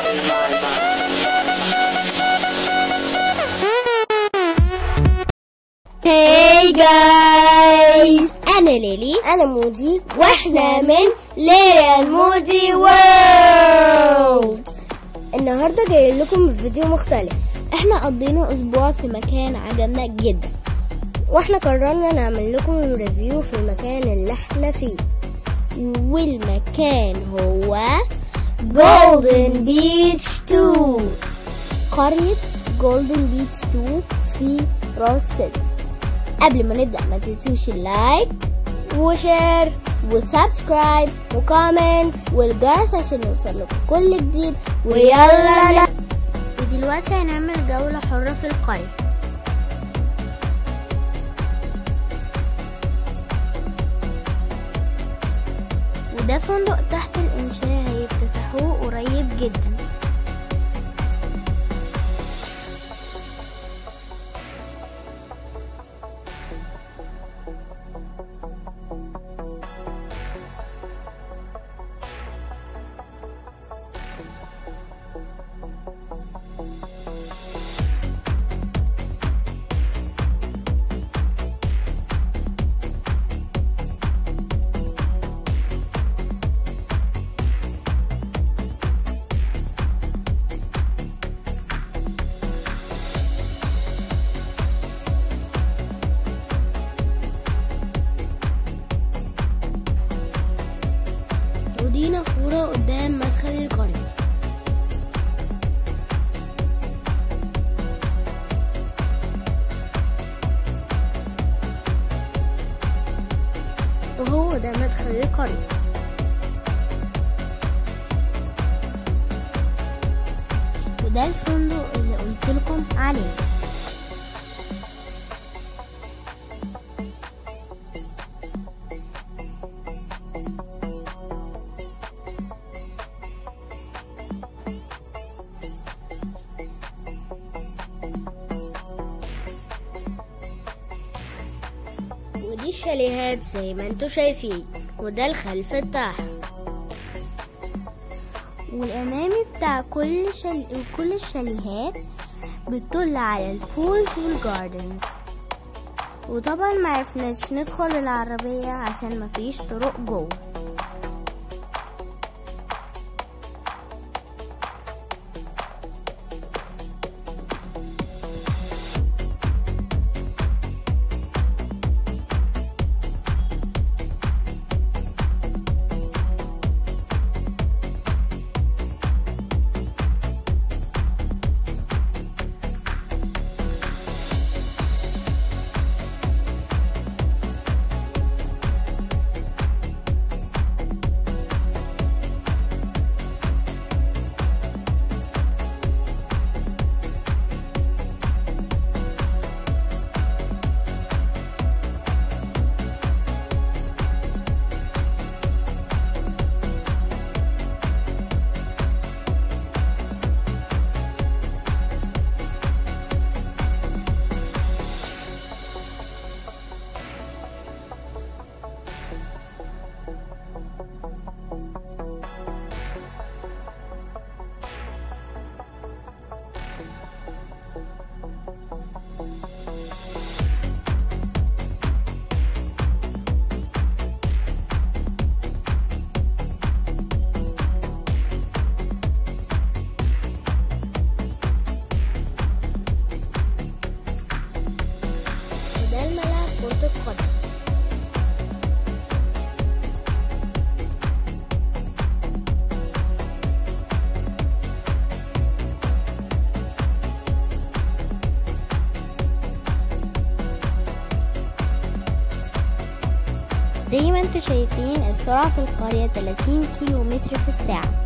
هاي جايز أنا ليلي انا مودي وإحنا من ليلى المودي وورلد النهارده جاي لكم بفيديو مختلف احنا قضينا أسبوع في مكان عجبنا جدا واحنا قررنا نعمل لكم ريفيو في المكان اللي احنا فيه والمكان هو جولدن بيتش 2 قرية جولدن بيتش 2 في راس سدر قبل ما نبدأ ما تنسوش اللايك وشير وسبسكرايب وكومنت والجرس عشان يوصل لكم كل جديد ويلا لا ودلوقتي هنعمل جولة حرة في القرية وده فندق تحت الإنشاء هيفتتحوه قريب جدا ودي نافورة قدام مدخل القرية وهو ده مدخل القرية وده الفندق اللي قلت لكم عليه ودي الشاليهات زي ما انتوا شايفين وده الخلف بتاعها والأمامي بتاع كل شل... كل الشاليهات بتطل على البولز والجاردنز وطبعا معرفناش ندخل العربية عشان مفيش طرق جوه وده الملعب كرة القدم زي ما انتوا شايفين السرعة في القرية 30 كيلو متر في الساعة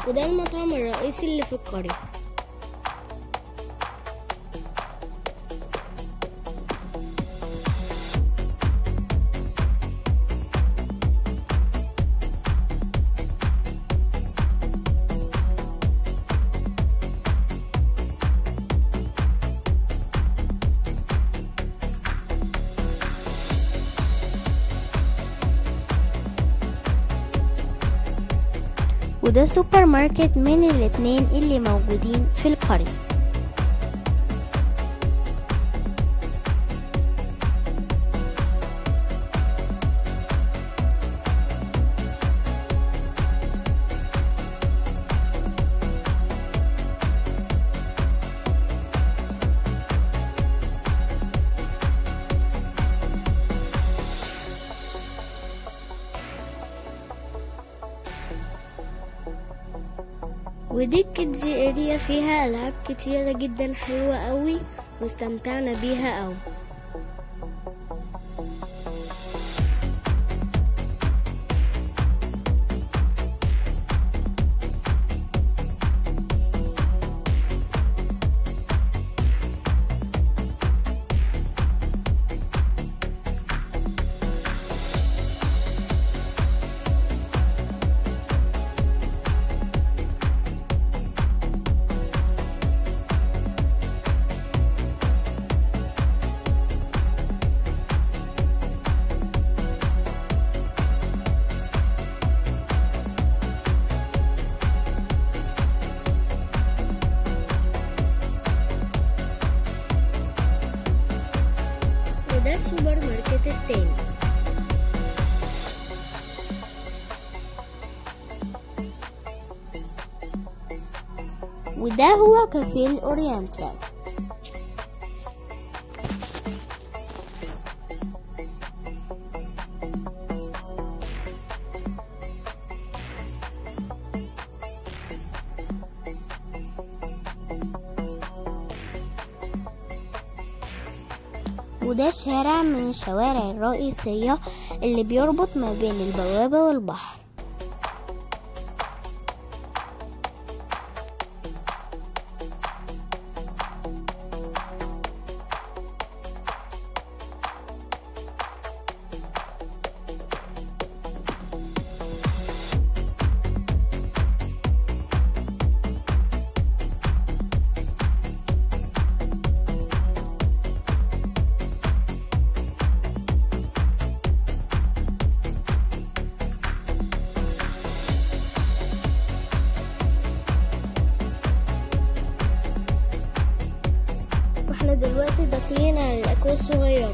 وده المطعم الرئيسي اللي في القرية وده سوبر ماركت من الاتنين اللي موجودين في القرية ودي الكيدز اريا فيها العاب كتيرة جدا حلوة قوي واستمتعنا بيها قوي وده السوبر ماركت التاني وده هو كافيه الأورينتال وده شارع من الشوارع الرئيسية اللي بيربط ما بين البوابة والبحر واحنا دلوقتي داخلين على الأكوا الصغيرة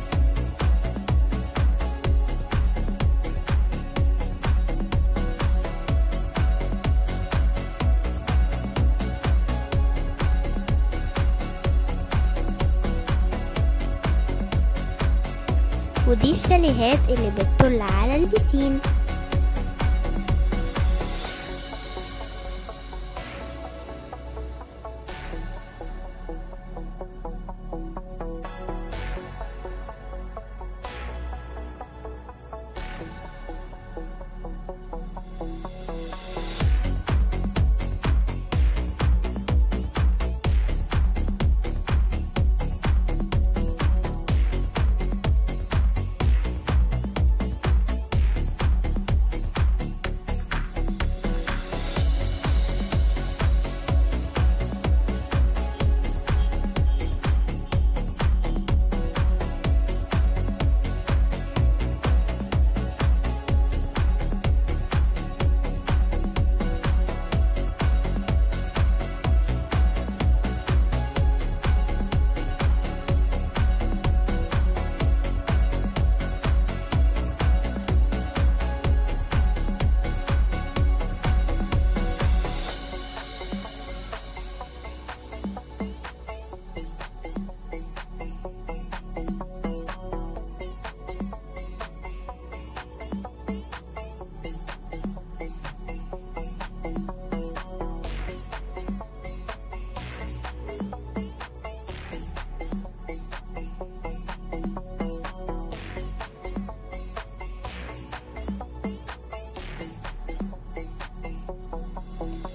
ودي الشاليهات اللي بتطل على البسين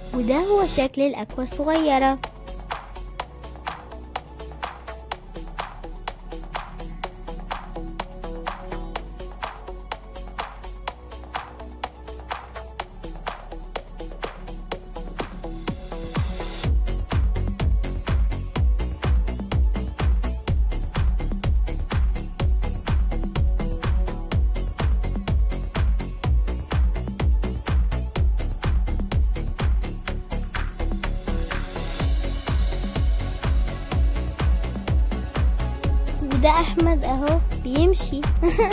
وده هو شكل الأكوا الصغيرة وده أحمد أهو بيمشي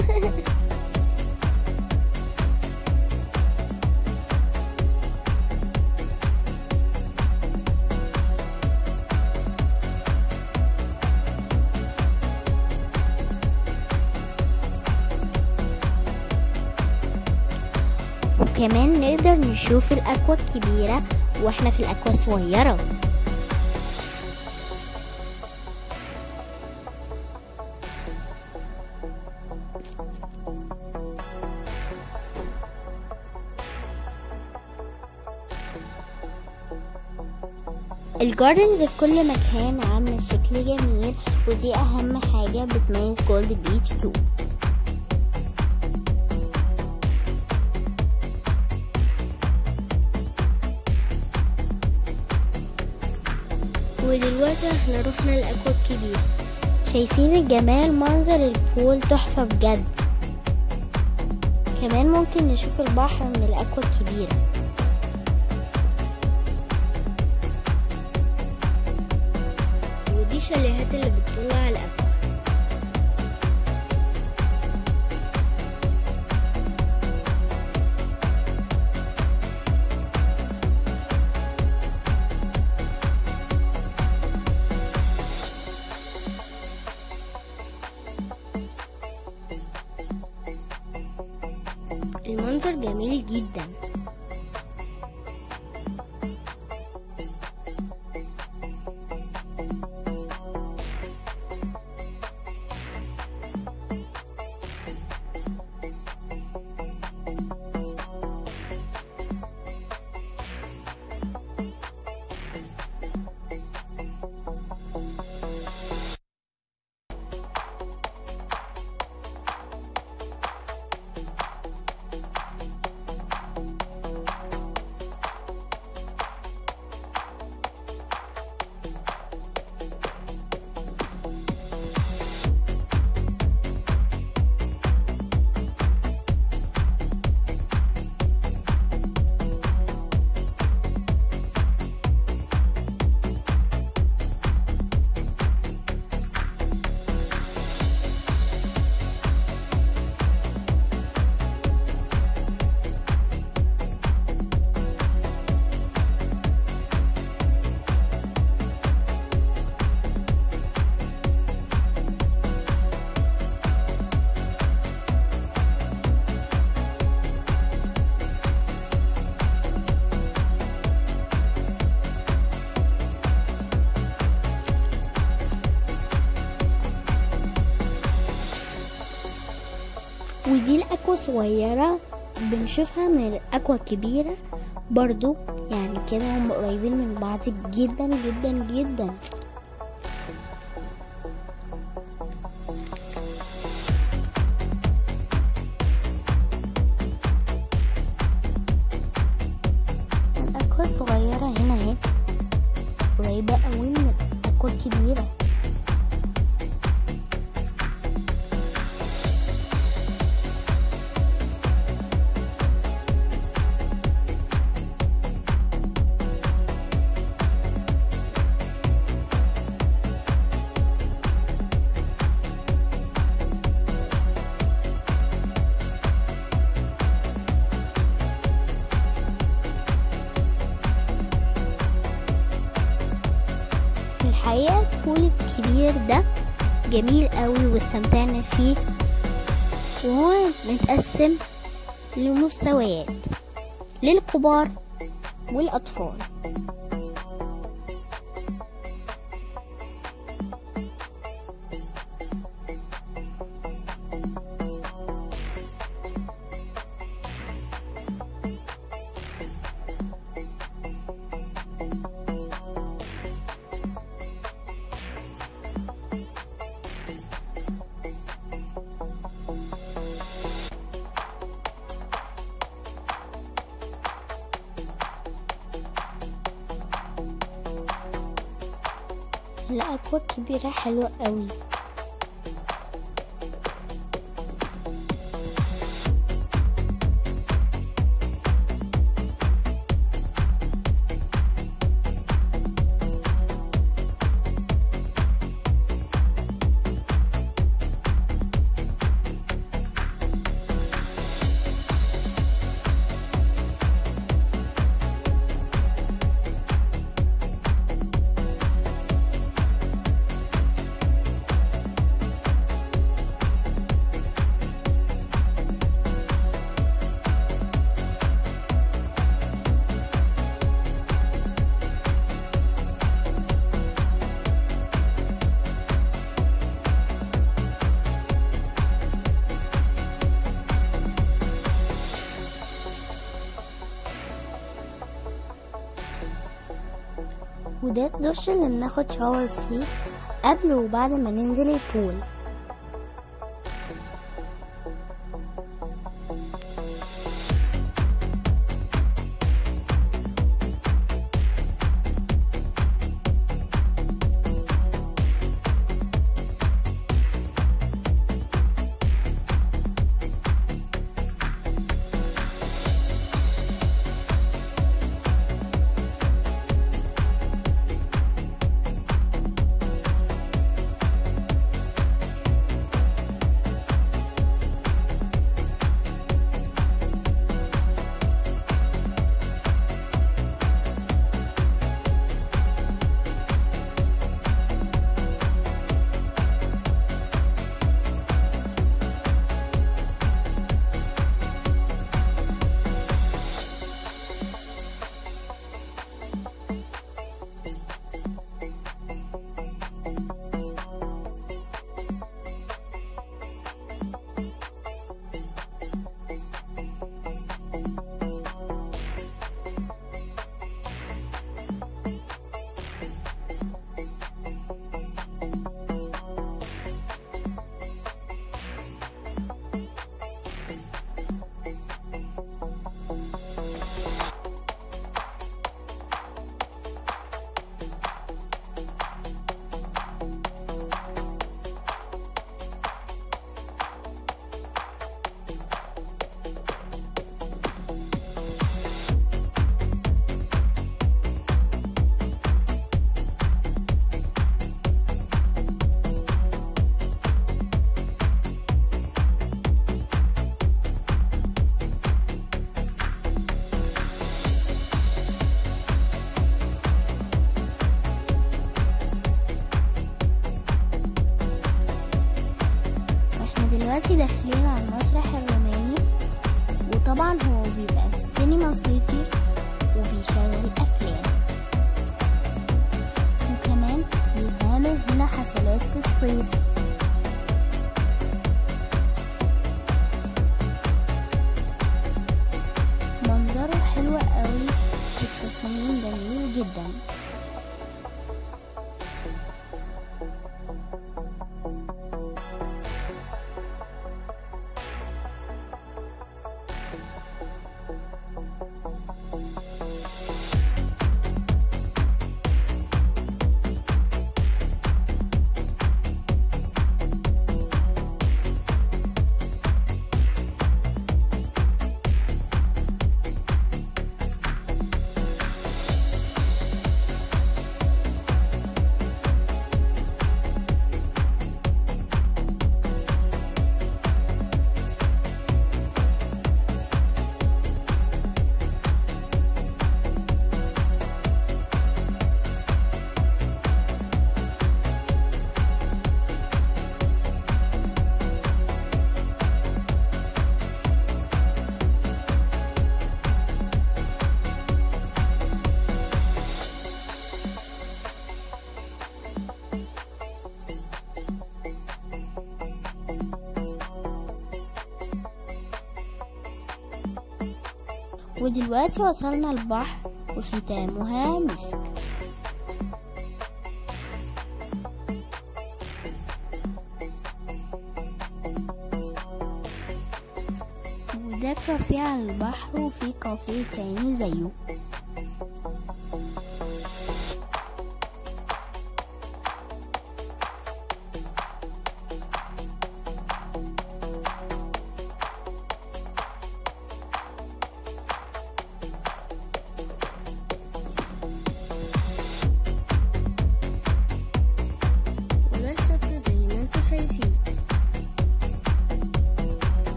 وكمان نقدر نشوف الأكوا الكبيرة واحنا في الأكوا الصغيرة الجاردنز في كل مكان عاملة شكل جميل ودي أهم حاجة بتميز جولد بيتش 2 ودلوقتي احنا رحنا الأكوا الكبير شايفين الجمال منظر البول تحفة بجد كمان ممكن نشوف البحر من الأكوا الكبيرة ودي شاليهات اللي بتطلع على الأكوا المنظر جميل جدا ودي الأكوا صغيرة بنشوفها من الأكوا الكبيرة برضو يعني كده هم قريبين من بعض جدا جدا جدا الأكوا الصغيرة هنا اهي قريبة قوي من الأكوا الكبيرة الحقيقة البول الكبير ده جميل قوي واستمتعنا فيه وهو متقسم لمستويات للكبار والأطفال الأكوا الكبيرة حلوة قوي وده الدش اللي بناخد شاور فيه قبل وبعد ما ننزل البول واحنا دلوقتي داخلين على المسرح الروماني وطبعا هو بيبقى سينما صيفي وبيشغل افلام وكمان بيتعمل هنا حفلات في الصيف منظره حلو قوي والتصاميم جميل جدا ودلوقتي وصلنا البحر وختامها مسك وده كافيه على البحر وفي كافيه تاني زيه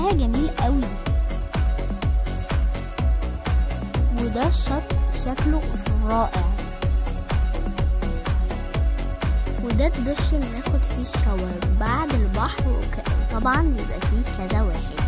شكلها جميل قوي وده الشط شكله رائع وده الدش بناخد فيه الشاور بعد البحر وطبعا بيبقى فيه كذا واحد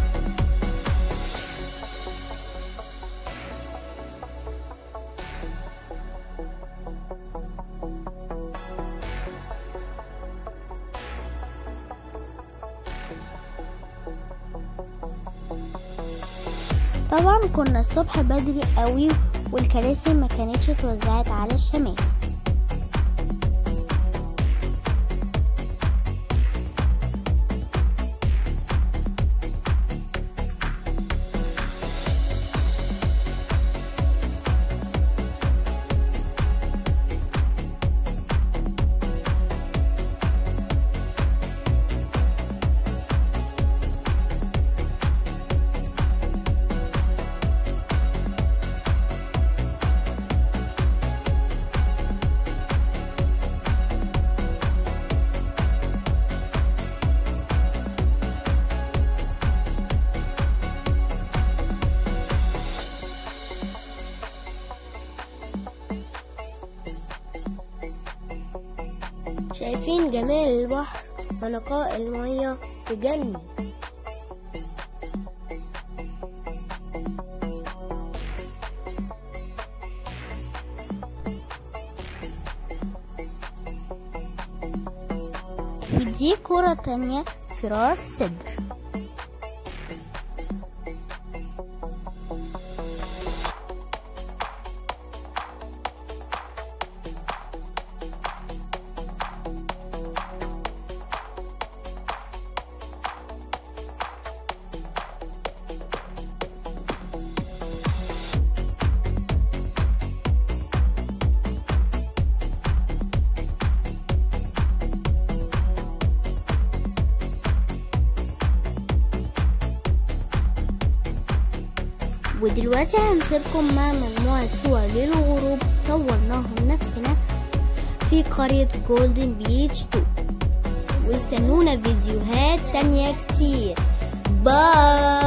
طبعا كنا الصبح بدري قوي والكراسي ما كانتش اتوزعت على الشماسي شايفين جمال البحر ونقاء المية تجنن ودي كرة تانية في راس صدر ودلوقتي هنسيبكم مع مجموعة صور للغروب صورناها بنفسنا في قرية جولدن بيتش 2 واستنونا فيديوهات تانية كتير باي